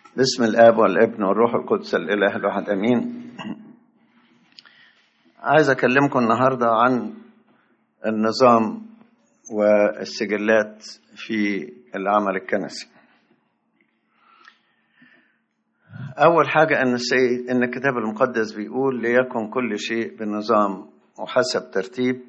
باسم الاب والابن والروح القدس الاله الواحد امين عايز اكلمكم النهارده عن النظام والسجلات في العمل الكنسي اول حاجه ان السيد ان الكتاب المقدس بيقول ليكن كل شيء بنظام وحسب ترتيب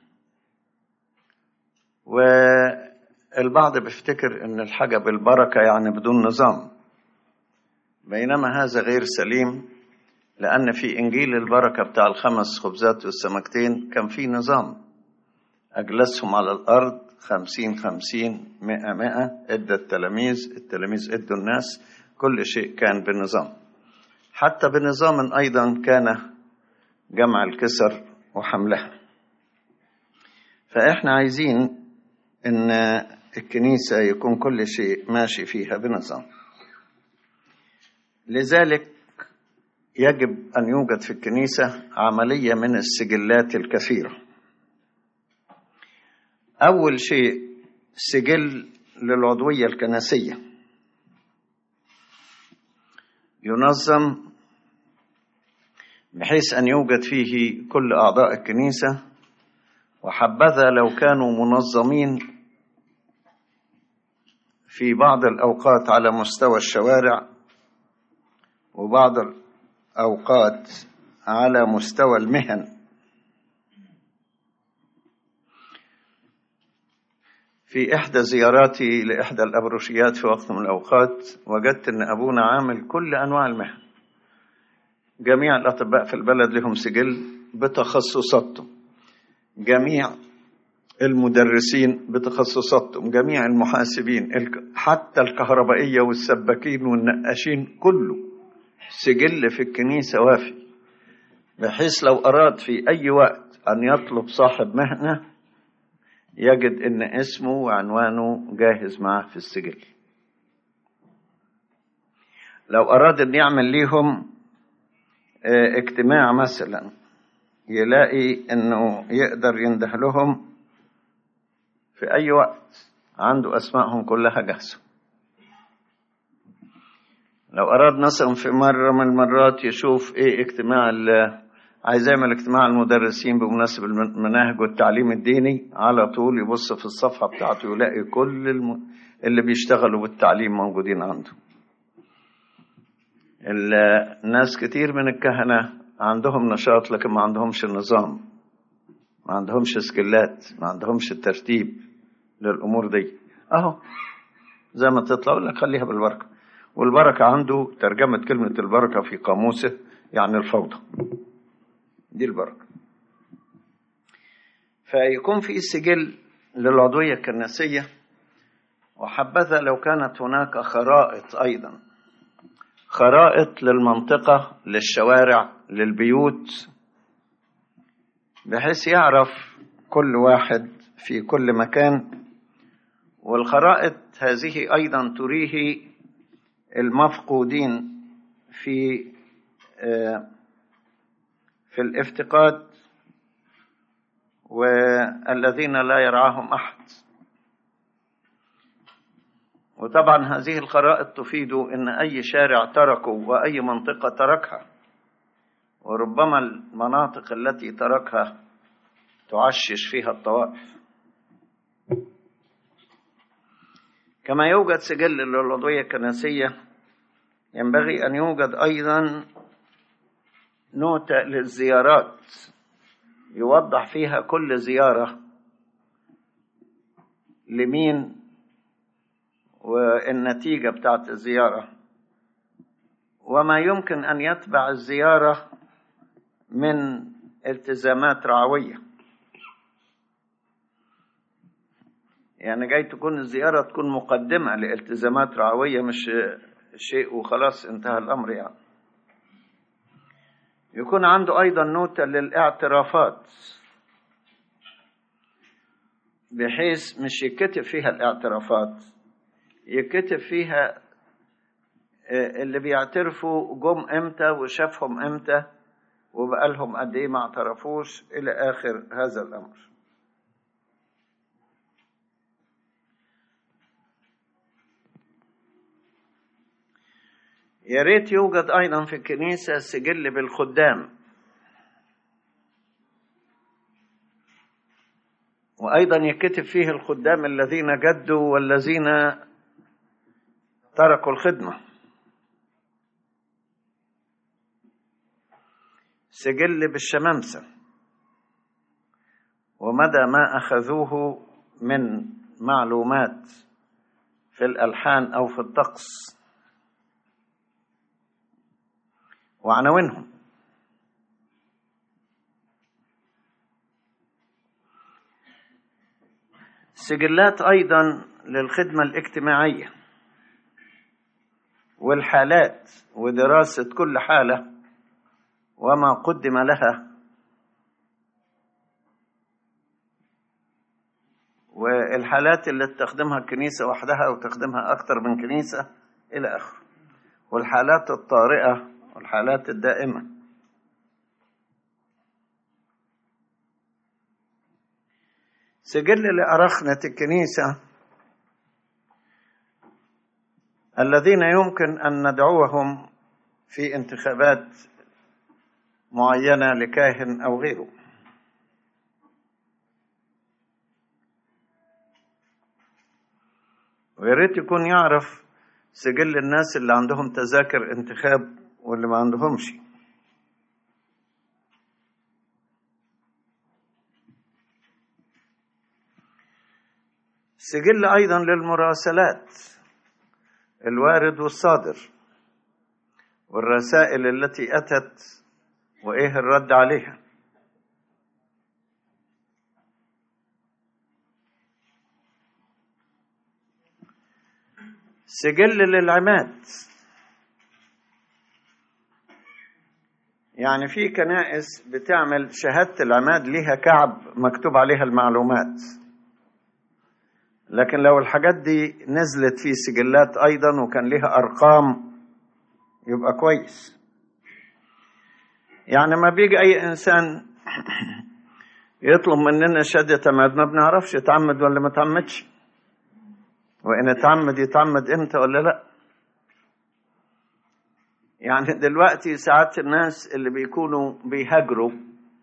والبعض بيفتكر ان الحاجه بالبركه يعني بدون نظام بينما هذا غير سليم لأن في إنجيل البركة بتاع الخمس خبزات والسمكتين كان في نظام أجلسهم على الأرض خمسين خمسين مئة مئة إدى التلاميذ التلاميذ إدوا الناس كل شيء كان بنظام حتى بنظام أيضا كان جمع الكسر وحملها فإحنا عايزين إن الكنيسة يكون كل شيء ماشي فيها بنظام لذلك يجب أن يوجد في الكنيسة عملية من السجلات الكثيرة أول شيء سجل للعضوية الكنسية ينظم بحيث أن يوجد فيه كل أعضاء الكنيسة وحبذا لو كانوا منظمين في بعض الأوقات على مستوى الشوارع وبعض الأوقات على مستوى المهن في إحدى زياراتي لإحدى الأبروشيات في وقت من الأوقات وجدت أن أبونا عامل كل أنواع المهن جميع الأطباء في البلد لهم سجل بتخصصاتهم جميع المدرسين بتخصصاتهم جميع المحاسبين حتى الكهربائية والسباكين والنقاشين كله سجل في الكنيسة وافي بحيث لو أراد في أي وقت أن يطلب صاحب مهنة يجد أن اسمه وعنوانه جاهز معه في السجل لو أراد أن يعمل ليهم اجتماع مثلا يلاقي أنه يقدر ينده لهم في أي وقت عنده أسمائهم كلها جاهزة لو أراد مثلا في مرة من المرات يشوف إيه اجتماع عايز يعمل اجتماع المدرسين بمناسبة المناهج والتعليم الديني على طول يبص في الصفحة بتاعته يلاقي كل الم... اللي بيشتغلوا بالتعليم موجودين عنده الناس كتير من الكهنة عندهم نشاط لكن ما عندهمش النظام ما عندهمش سكلات ما عندهمش الترتيب للأمور دي أهو زي ما تطلع لك خليها بالبركة والبركة عنده ترجمة كلمة البركة في قاموسه يعني الفوضى دي البركة فيكون في سجل للعضوية الكنسية وحبذا لو كانت هناك خرائط أيضا خرائط للمنطقة للشوارع للبيوت بحيث يعرف كل واحد في كل مكان والخرائط هذه أيضا تريه المفقودين في في الافتقاد والذين لا يرعاهم احد وطبعا هذه الخرائط تفيد ان اي شارع تركه واي منطقه تركها وربما المناطق التي تركها تعشش فيها الطوائف كما يوجد سجل للعضوية الكنسية ينبغي أن يوجد أيضا نوتة للزيارات يوضح فيها كل زيارة لمين والنتيجة بتاعت الزيارة وما يمكن أن يتبع الزيارة من التزامات رعويه يعني جاي تكون الزيارة تكون مقدمة لالتزامات رعوية مش شيء وخلاص انتهى الأمر يعني يكون عنده أيضا نوتة للاعترافات بحيث مش يكتب فيها الاعترافات يكتب فيها اللي بيعترفوا جم امتى وشافهم امتى وبقالهم قد ايه ما اعترفوش الى اخر هذا الامر يا ريت يوجد أيضا في الكنيسة سجل بالخدام وأيضا يكتب فيه الخدام الذين جدوا والذين تركوا الخدمة سجل بالشمامسة ومدى ما أخذوه من معلومات في الألحان أو في الطقس وعناوينهم سجلات أيضا للخدمة الاجتماعية والحالات ودراسة كل حالة وما قدم لها والحالات اللي تخدمها الكنيسة وحدها أو تخدمها أكثر من كنيسة إلى آخره والحالات الطارئة والحالات الدائمة سجل لأرخنة الكنيسة الذين يمكن أن ندعوهم في انتخابات معينة لكاهن أو غيره ويا ريت يكون يعرف سجل الناس اللي عندهم تذاكر انتخاب واللي ما عندهمش سجل أيضا للمراسلات الوارد والصادر والرسائل التي أتت وإيه الرد عليها سجل للعماد يعني في كنائس بتعمل شهادة العماد ليها كعب مكتوب عليها المعلومات لكن لو الحاجات دي نزلت في سجلات أيضا وكان ليها أرقام يبقى كويس يعني ما بيجي أي إنسان يطلب مننا شهادة عماد ما بنعرفش اتعمد ولا ما اتعمدش وإن اتعمد يتعمد إمتى ولا لأ يعني دلوقتي ساعات الناس اللي بيكونوا بيهاجروا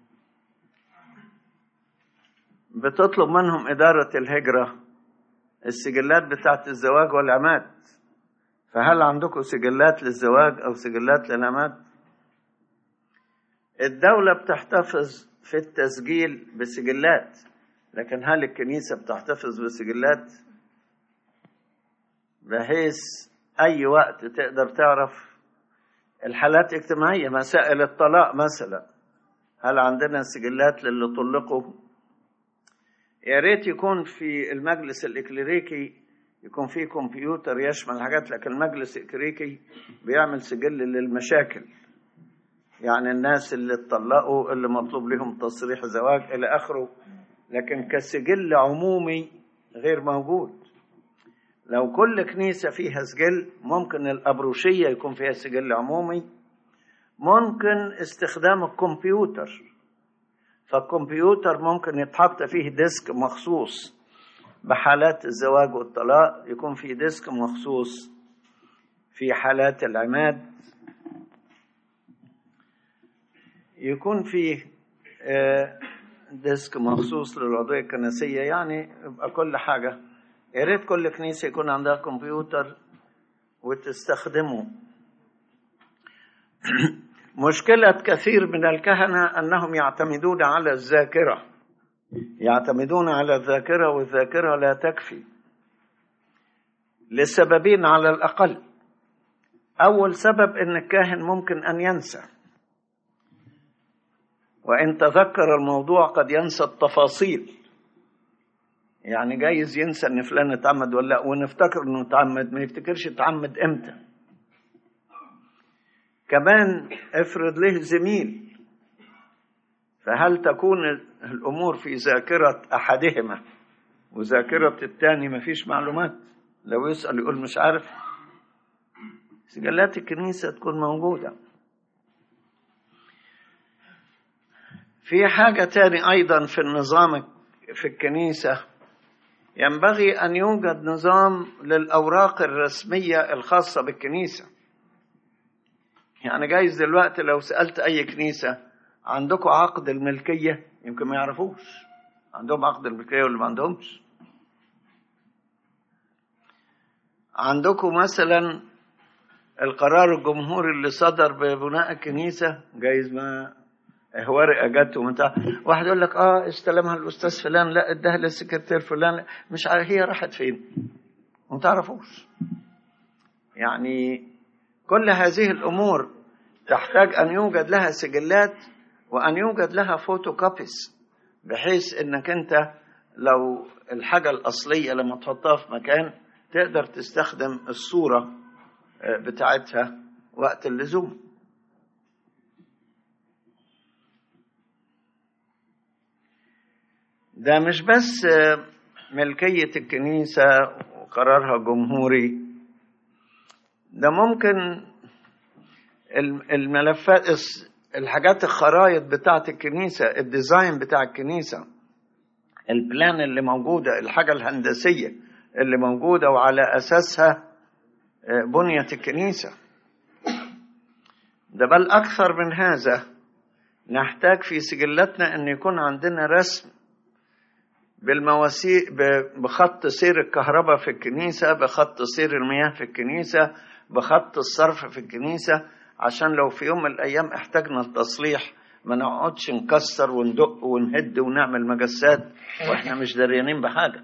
بتطلب منهم إدارة الهجرة السجلات بتاعت الزواج والعماد فهل عندكم سجلات للزواج أو سجلات للعماد؟ الدولة بتحتفظ في التسجيل بسجلات لكن هل الكنيسة بتحتفظ بسجلات؟ بحيث أي وقت تقدر تعرف الحالات الاجتماعية مسائل الطلاق مثلا هل عندنا سجلات للي طلقوا يا ريت يكون في المجلس الإكليريكي يكون في كمبيوتر يشمل الحاجات لكن المجلس الإكليريكي بيعمل سجل للمشاكل يعني الناس اللي اتطلقوا اللي مطلوب لهم تصريح زواج إلى آخره لكن كسجل عمومي غير موجود لو كل كنيسة فيها سجل ممكن الأبروشية يكون فيها سجل عمومي ممكن استخدام الكمبيوتر فالكمبيوتر ممكن يتحط فيه ديسك مخصوص بحالات الزواج والطلاق يكون فيه ديسك مخصوص في حالات العماد يكون فيه ديسك مخصوص للوضعية الكنسية يعني يبقى كل حاجة يا ريت كل كنيسة يكون عندها كمبيوتر وتستخدمه مشكلة كثير من الكهنة أنهم يعتمدون على الذاكرة يعتمدون على الذاكرة والذاكرة لا تكفي لسببين على الأقل أول سبب أن الكاهن ممكن أن ينسى وإن تذكر الموضوع قد ينسى التفاصيل يعني جايز ينسى ان فلان اتعمد ولا لا ونفتكر انه اتعمد ما يفتكرش اتعمد امتى كمان افرض له زميل فهل تكون الامور في ذاكره احدهما وذاكره الثاني ما فيش معلومات لو يسال يقول مش عارف سجلات الكنيسه تكون موجوده في حاجه تاني ايضا في النظام في الكنيسه ينبغي أن يوجد نظام للأوراق الرسمية الخاصة بالكنيسة يعني جايز دلوقتي لو سألت أي كنيسة عندكم عقد الملكية يمكن ما يعرفوش عندهم عقد الملكية ولا ما عندهمش عندكم مثلا القرار الجمهوري اللي صدر ببناء الكنيسة جايز ما ورقة جت وبتاع واحد يقول لك اه استلمها الأستاذ فلان لا اداها للسكرتير فلان لا مش عارف هي راحت فين ما تعرفوش يعني كل هذه الأمور تحتاج أن يوجد لها سجلات وأن يوجد لها فوتوكوبيز بحيث أنك أنت لو الحاجة الأصلية لما تحطها في مكان تقدر تستخدم الصورة بتاعتها وقت اللزوم ده مش بس ملكية الكنيسة وقرارها جمهوري ده ممكن الملفات الحاجات الخرايط بتاعت الكنيسة الديزاين بتاع الكنيسة البلان اللي موجودة الحاجة الهندسية اللي موجودة وعلى أساسها بنية الكنيسة ده بل أكثر من هذا نحتاج في سجلاتنا أن يكون عندنا رسم بالمواسير بخط سير الكهرباء في الكنيسة بخط سير المياه في الكنيسة بخط الصرف في الكنيسة عشان لو في يوم من الأيام احتاجنا التصليح ما نقعدش نكسر وندق ونهد ونعمل مجسات واحنا مش دريانين بحاجة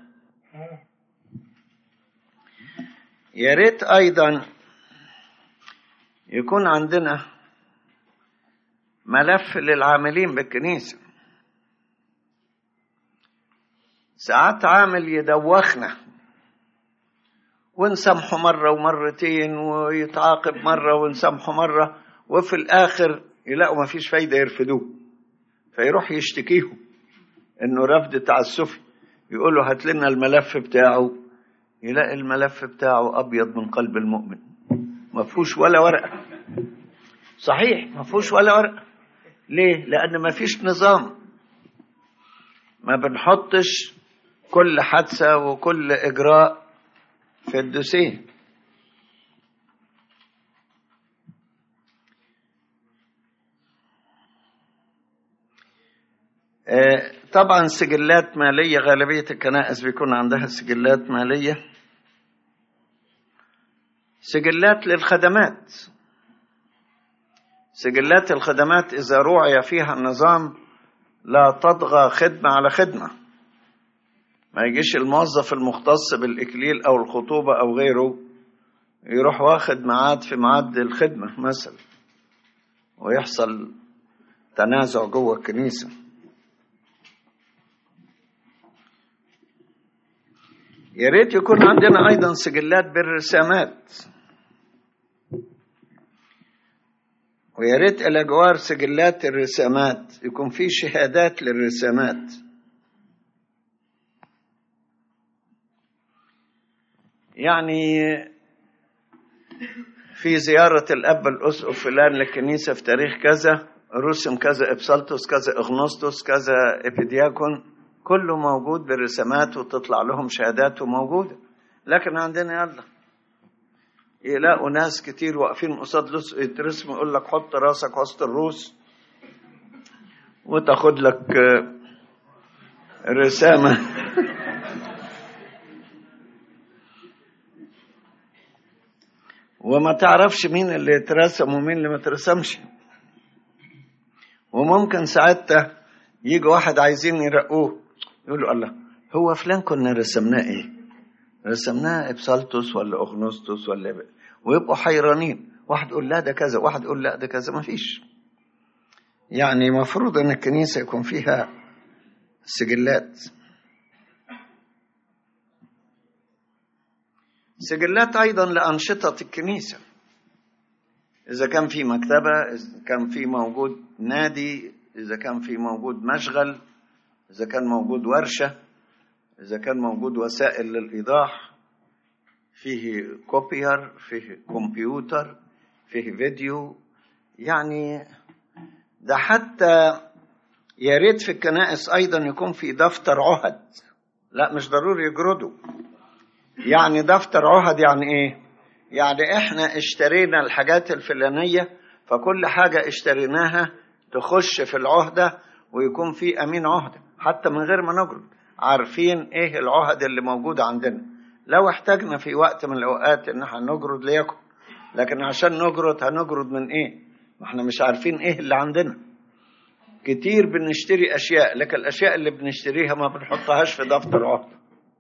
يا ريت أيضا يكون عندنا ملف للعاملين بالكنيسة ساعات عامل يدوخنا ونسامحه مرة ومرتين ويتعاقب مرة ونسامحه مرة وفي الآخر يلاقوا ما فيش فايدة يرفدوه فيروح يشتكيهم إنه رفض تعسفي يقولوا هات لنا الملف بتاعه يلاقي الملف بتاعه أبيض من قلب المؤمن ما فيهوش ولا ورقة صحيح ما فيهوش ولا ورقة ليه؟ لأن ما فيش نظام ما بنحطش كل حادثة وكل إجراء في الدوسيه طبعا سجلات مالية غالبية الكنائس بيكون عندها سجلات مالية سجلات للخدمات سجلات الخدمات إذا روعي فيها النظام لا تطغى خدمة على خدمة ما يجيش الموظف المختص بالإكليل أو الخطوبة أو غيره يروح واخد ميعاد في ميعاد الخدمة مثلا ويحصل تنازع جوه الكنيسة يا ريت يكون عندنا أيضا سجلات بالرسامات ويا ريت إلى جوار سجلات الرسامات يكون في شهادات للرسامات يعني في زيارة الأب الأسقف فلان للكنيسة في تاريخ كذا رسم كذا إبسالتوس كذا إغنوستوس كذا إبيدياكون كله موجود بالرسامات وتطلع لهم شهادات وموجودة لكن عندنا يلا يلاقوا ناس كتير واقفين قصاد يترسم يقول لك حط راسك وسط الروس وتاخد لك رسامة وما تعرفش مين اللي اترسم ومين اللي ما اترسمش وممكن ساعتها يجي واحد عايزين يرقوه يقولوا الله هو فلان كنا رسمناه ايه رسمناه ابسالتوس ولا اغنوستوس ولا ب... ويبقوا حيرانين واحد يقول لا ده كذا واحد يقول لا ده كذا ما فيش يعني مفروض ان الكنيسه يكون فيها سجلات سجلات ايضا لانشطه الكنيسه اذا كان في مكتبه اذا كان في موجود نادي اذا كان في موجود مشغل اذا كان موجود ورشه اذا كان موجود وسائل للايضاح فيه كوبير فيه كمبيوتر فيه فيديو يعني ده حتى يا ريت في الكنائس ايضا يكون في دفتر عهد لا مش ضروري يجردوا يعني دفتر عهد يعني ايه يعني احنا اشترينا الحاجات الفلانيه فكل حاجة اشتريناها تخش في العهدة ويكون في أمين عهدة حتى من غير ما نجرد عارفين إيه العهد اللي موجود عندنا لو احتاجنا في وقت من الأوقات إن احنا نجرد ليكن لكن عشان نجرد هنجرد من إيه؟ ما احنا مش عارفين إيه اللي عندنا كتير بنشتري أشياء لكن الأشياء اللي بنشتريها ما بنحطهاش في دفتر عهدة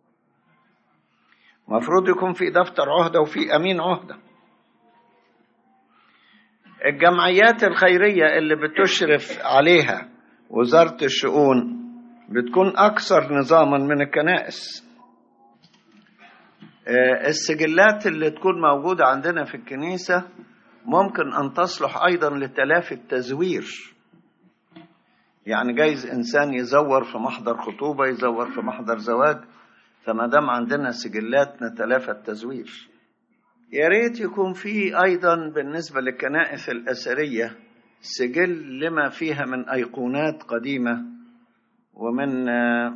مفروض يكون في دفتر عهدة وفي أمين عهدة الجمعيات الخيرية اللي بتشرف عليها وزارة الشؤون بتكون أكثر نظاما من الكنائس السجلات اللي تكون موجودة عندنا في الكنيسة ممكن أن تصلح أيضا لتلافي التزوير يعني جايز إنسان يزور في محضر خطوبة يزور في محضر زواج فما دام عندنا سجلات نتلافى التزوير يا ريت يكون في أيضا بالنسبة للكنائس الأثرية سجل لما فيها من أيقونات قديمة ومن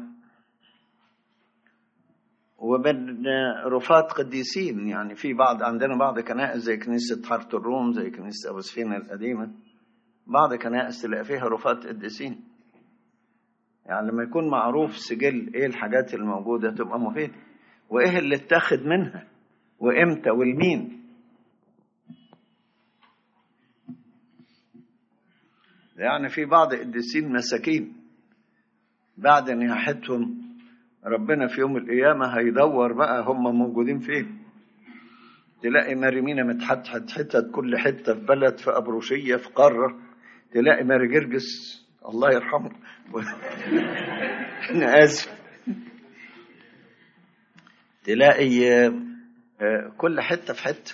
ومن رفات قديسين يعني في بعض عندنا بعض كنائس زي كنيسة حارة الروم زي كنيسة أبو سفينة القديمة بعض كنائس تلاقي فيها رفات قديسين يعني لما يكون معروف سجل ايه الحاجات الموجودة تبقى مفيدة وايه اللي اتاخد منها وامتى والمين يعني في بعض قديسين مساكين بعد نياحتهم ربنا في يوم القيامة هيدور بقى هم موجودين فين تلاقي مريمينا متحتحت حتت كل حتة في بلد في أبروشية في قارة تلاقي ماري جرجس الله يرحمه أنا آسف تلاقي كل حتة في حتة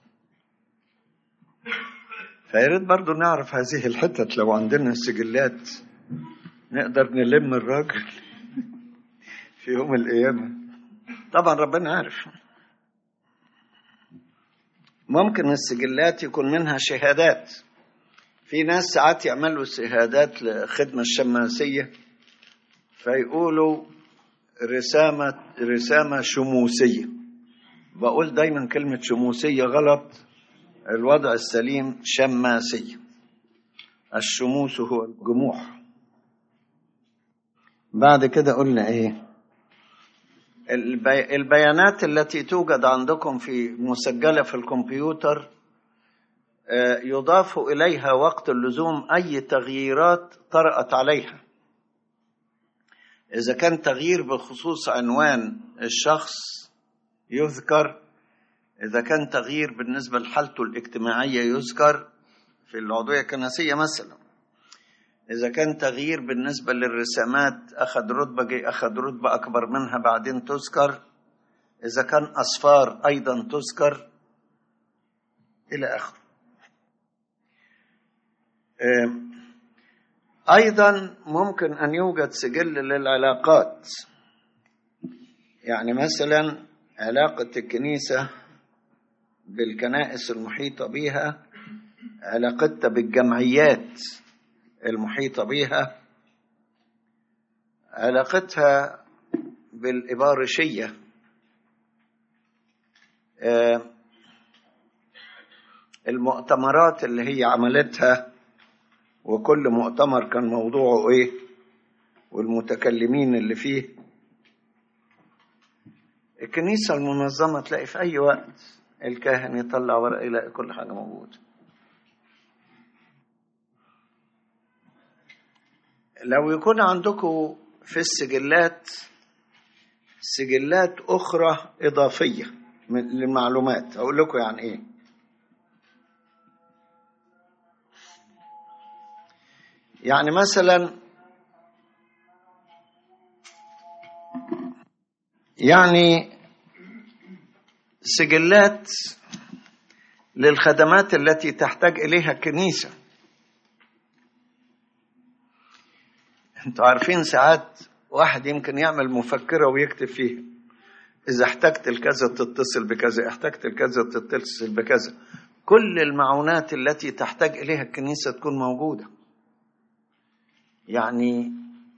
فياريت برضو نعرف هذه الحتت لو عندنا سجلات نقدر نلم الراجل في يوم القيامة طبعا ربنا عارف ممكن السجلات يكون منها شهادات في ناس ساعات يعملوا شهادات لخدمة الشماسية فيقولوا رسامة رسامة شموسية بقول دايما كلمة شموسية غلط الوضع السليم شماسية الشموس هو الجموح بعد كده قلنا ايه البي... البيانات التي توجد عندكم في مسجلة في الكمبيوتر يضاف إليها وقت اللزوم أي تغييرات طرأت عليها إذا كان تغيير بخصوص عنوان الشخص يذكر إذا كان تغيير بالنسبة لحالته الاجتماعية يذكر في العضوية الكنسية مثلا إذا كان تغيير بالنسبة للرسامات أخذ رتبة جي أخذ رتبة أكبر منها بعدين تذكر إذا كان أصفار أيضا تذكر إلى آخره أيضا ممكن أن يوجد سجل للعلاقات يعني مثلا علاقة الكنيسة بالكنائس المحيطة بها علاقتها بالجمعيات المحيطة بها علاقتها بالإبارشية المؤتمرات اللي هي عملتها وكل مؤتمر كان موضوعه ايه والمتكلمين اللي فيه الكنيسة المنظمة تلاقي في أي وقت الكاهن يطلع ورق يلاقي كل حاجة موجودة لو يكون عندكم في السجلات سجلات أخرى إضافية للمعلومات أقول لكم يعني إيه يعني مثلا يعني سجلات للخدمات التي تحتاج إليها الكنيسة انتوا عارفين ساعات واحد يمكن يعمل مفكرة ويكتب فيها إذا احتجت الكذا تتصل بكذا احتجت الكذا تتصل بكذا كل المعونات التي تحتاج إليها الكنيسة تكون موجودة يعني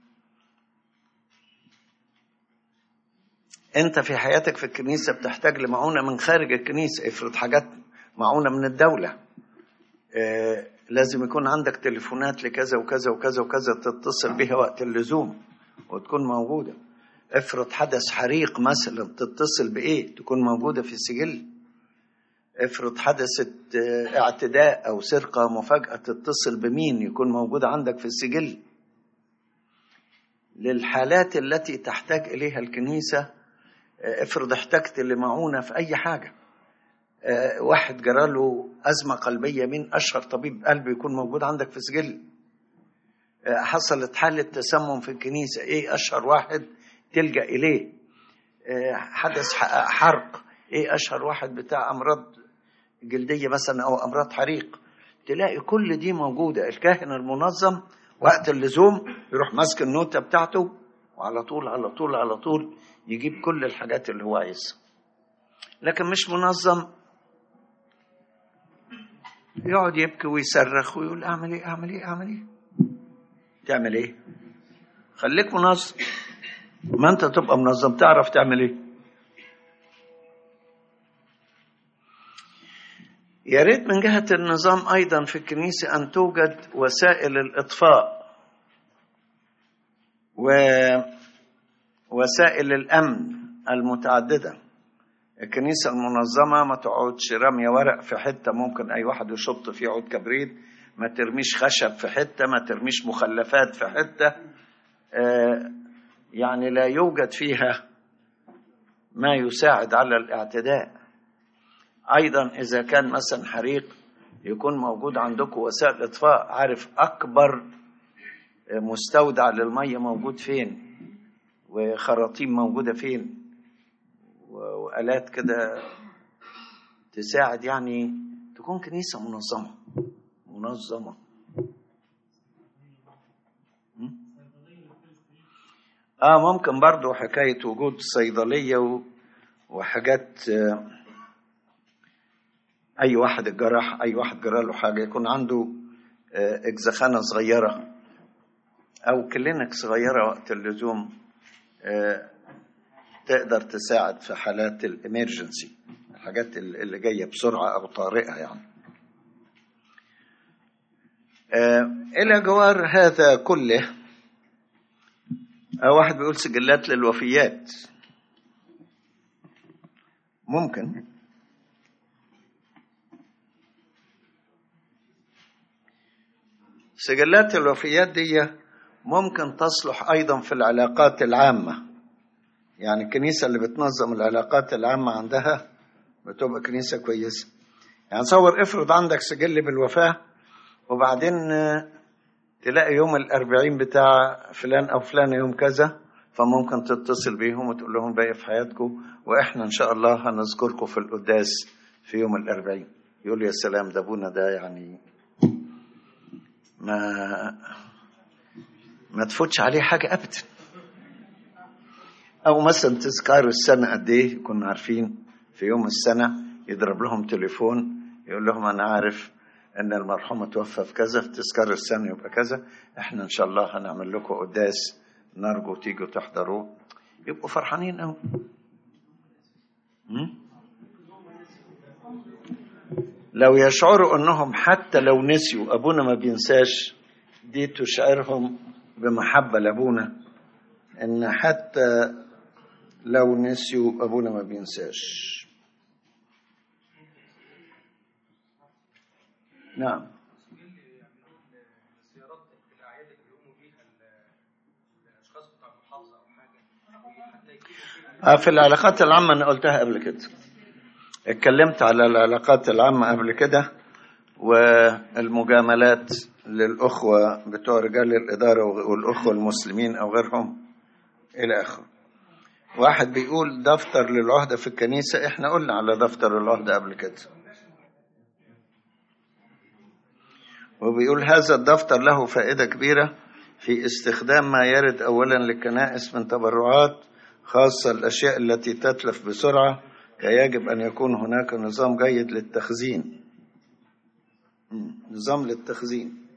انت في حياتك في الكنيسة بتحتاج لمعونة من خارج الكنيسة افرض حاجات معونة من الدولة آه، لازم يكون عندك تليفونات لكذا وكذا وكذا وكذا تتصل بها وقت اللزوم وتكون موجودة افرض حدث حريق مثلا تتصل بإيه تكون موجودة في السجل افرض حدثت آه، اعتداء أو سرقة مفاجأة تتصل بمين يكون موجود عندك في السجل للحالات التي تحتاج إليها الكنيسة آه، افرض احتجت لمعونة في أي حاجة آه، واحد جراله أزمة قلبية مين أشهر طبيب قلب يكون موجود عندك في سجل آه، حصلت حالة تسمم في الكنيسة إيه أشهر واحد تلجأ إليه آه، حدث ح- حرق إيه أشهر واحد بتاع أمراض جلدية مثلا أو أمراض حريق تلاقي كل دي موجودة الكاهن المنظم وقت اللزوم يروح ماسك النوتة بتاعته وعلى طول على طول على طول يجيب كل الحاجات اللي هو عايزها لكن مش منظم يقعد يبكي ويصرخ ويقول اعمل ايه اعمل ايه اعمل ايه تعمل ايه خليك منظم ما انت تبقى منظم تعرف تعمل ايه يا ريت من جهة النظام أيضا في الكنيسة أن توجد وسائل الإطفاء ووسائل الأمن المتعددة الكنيسة المنظمة ما تقعدش رمية ورق في حتة ممكن أي واحد يشط فيه عود كبريت ما ترميش خشب في حتة ما ترميش مخلفات في حتة آه، يعني لا يوجد فيها ما يساعد على الاعتداء أيضا إذا كان مثلا حريق يكون موجود عندكم وسائل إطفاء عارف أكبر مستودع للمية موجود فين وخراطيم موجودة فين و- وآلات كده تساعد يعني تكون كنيسة منظمة منظمة م? اه ممكن برضو حكاية وجود صيدلية و- وحاجات آه، اي واحد الجراح اي واحد جرى له حاجه يكون عنده آه، اجزخانه صغيره او كلينك صغيره وقت اللزوم آه، تقدر تساعد في حالات الامرجنسي الحاجات ال- اللي جايه بسرعه او طارئه يعني آه، الى جوار هذا كله آه، واحد بيقول سجلات للوفيات ممكن سجلات الوفيات دي ممكن تصلح ايضا في العلاقات العامه يعني الكنيسه اللي بتنظم العلاقات العامه عندها بتبقى كنيسه كويسه يعني تصور افرض عندك سجل بالوفاه وبعدين آه، تلاقي يوم الأربعين بتاع فلان أو فلان يوم كذا فممكن تتصل بيهم وتقول لهم باقي في حياتكم وإحنا إن شاء الله هنذكركم في القداس في يوم الأربعين يقول يا سلام ده أبونا ده يعني ما ما تفوتش عليه حاجة أبدا أو مثلا تذكار السنة قد إيه كنا عارفين في يوم السنة يضرب لهم تليفون يقول لهم أنا عارف إن المرحوم توفى في كذا في تذكار السنة يبقى كذا إحنا إن شاء الله هنعمل لكم قداس نرجو تيجوا تحضروه يبقوا فرحانين أوي م? لو يشعروا انهم حتى لو نسيوا ابونا ما بينساش دي تشعرهم بمحبه لابونا ان حتى لو نسيوا ابونا ما بينساش نعم الزيارات في الاعياد اللي بيقوموا بيها ال- الاشخاص بتاع المحافظه او حاجه حتى يجيبوا فيها آه، في العلاقات العامة أنا قلتها قبل كده اتكلمت على العلاقات العامة قبل كده والمجاملات للأخوة بتوع رجال الإدارة والأخوة المسلمين أو غيرهم إلى آخره واحد بيقول دفتر للعهدة في الكنيسة إحنا قلنا على دفتر العهدة قبل كده وبيقول هذا الدفتر له فائدة كبيرة في استخدام ما يرد أولا للكنائس من تبرعات خاصة الأشياء التي تتلف بسرعة يجب أن يكون هناك نظام جيد للتخزين مم، نظام للتخزين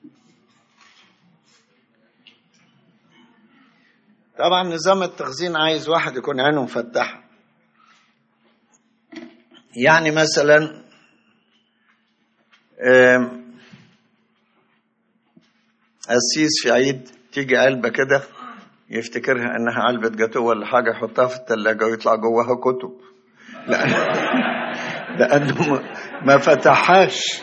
طبعا نظام التخزين عايز واحد يكون عينه مفتحة يعني مثلا آم، قسيس في عيد تيجي علبة كده يفتكرها انها علبة جاتوه ولا حاجة يحطها في التلاجة ويطلع جواها كتب لأن لأنه ما- ما فتحهاش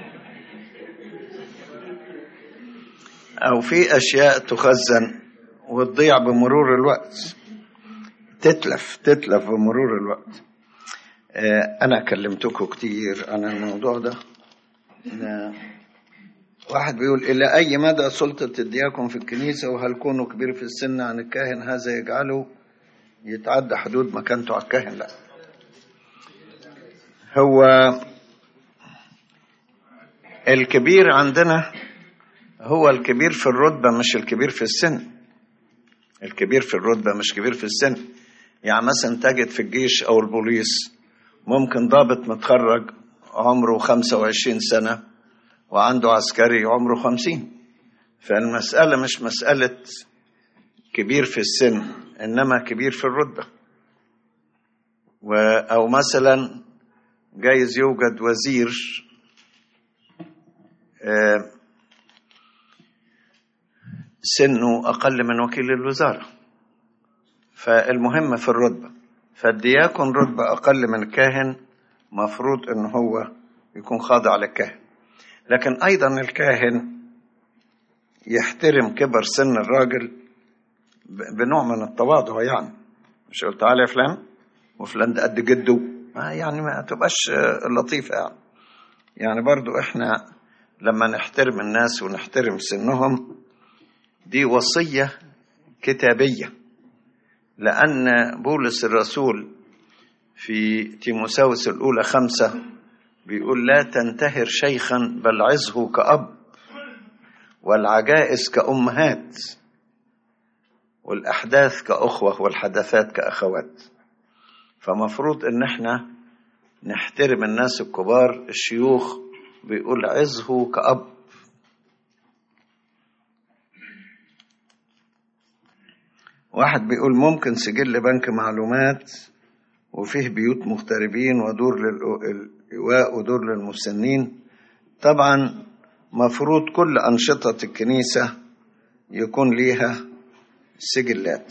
أو في أشياء تخزن وتضيع بمرور الوقت تتلف تتلف بمرور الوقت آه، أنا كلمتكم كتير عن الموضوع ده أنا واحد بيقول إلى أي مدى سلطة الدياكون في الكنيسة وهل كونه كبير في السن عن الكاهن هذا يجعله يتعدى حدود مكانته على الكاهن لا هو الكبير عندنا هو الكبير في الرتبة مش الكبير في السن الكبير في الرتبة مش كبير في السن يعني مثلا تجد في الجيش أو البوليس ممكن ضابط متخرج عمره 25 سنة وعنده عسكري عمره 50 فالمسألة مش مسألة كبير في السن إنما كبير في الرتبة و أو مثلا جايز يوجد وزير آه، سنه أقل من وكيل الوزارة فالمهم في الرتبة فالدياكون رتبة أقل من الكاهن مفروض أن هو يكون خاضع للكاهن لكن أيضا الكاهن يحترم كبر سن الراجل ب- بنوع من التواضع يعني مش قلت تعالى يا فلان وفلان ده قد جده ما يعني ما تبقاش آه، لطيفة يعني يعني برضو احنا لما نحترم الناس ونحترم سنهم دي وصية كتابية لأن بولس الرسول في تيموساوس الأولى خمسة بيقول لا تنتهر شيخا بل عظه كأب والعجائز كأمهات والأحداث كأخوة والحدثات كأخوات فمفروض إن احنا نحترم الناس الكبار الشيوخ بيقول عظه كأب واحد بيقول ممكن سجل بنك معلومات وفيه بيوت مغتربين ودور للإيواء ودور للمسنين طبعا مفروض كل أنشطة الكنيسة يكون ليها سجلات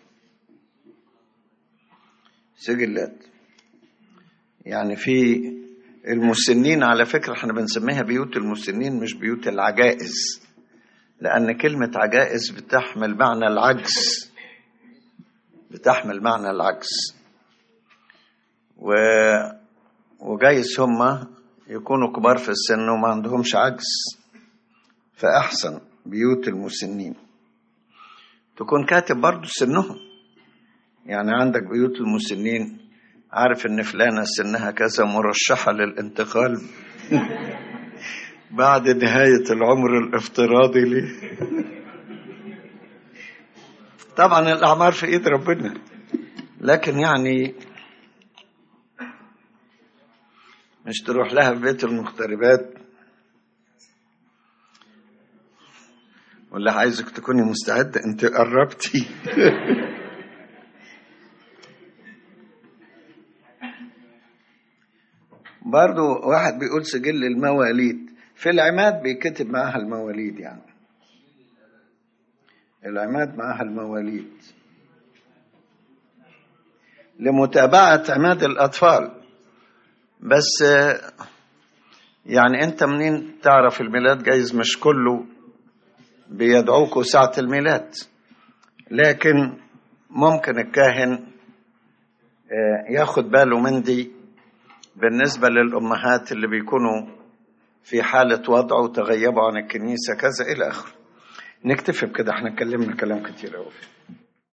سجلات يعني في المسنين على فكرة احنا بنسميها بيوت المسنين مش بيوت العجائز لأن كلمة عجائز بتحمل معنى العجز بتحمل معنى العجز و... وجايز هم يكونوا كبار في السن وما عندهمش عجز فأحسن بيوت المسنين تكون كاتب برضو سنهم يعني عندك بيوت المسنين عارف ان فلانة سنها كذا مرشحة للانتقال بعد نهاية العمر الافتراضي ليه طبعا الأعمار في إيد ربنا لكن يعني مش تروح لها في بيت المغتربات ولا عايزك تكوني مستعدة انت قربتي برضو واحد بيقول سجل المواليد في العماد بيكتب معاها المواليد يعني العماد معاها المواليد لمتابعة عماد الأطفال بس آه، يعني أنت منين تعرف الميلاد جايز مش كله بيدعوكوا ساعة الميلاد لكن ممكن الكاهن آه، ياخد باله من دي بالنسبة للأمهات اللي بيكونوا في حالة وضع وتغيبوا عن الكنيسة كذا إلى آخره نكتفي بكده احنا اتكلمنا كلام كتير أوي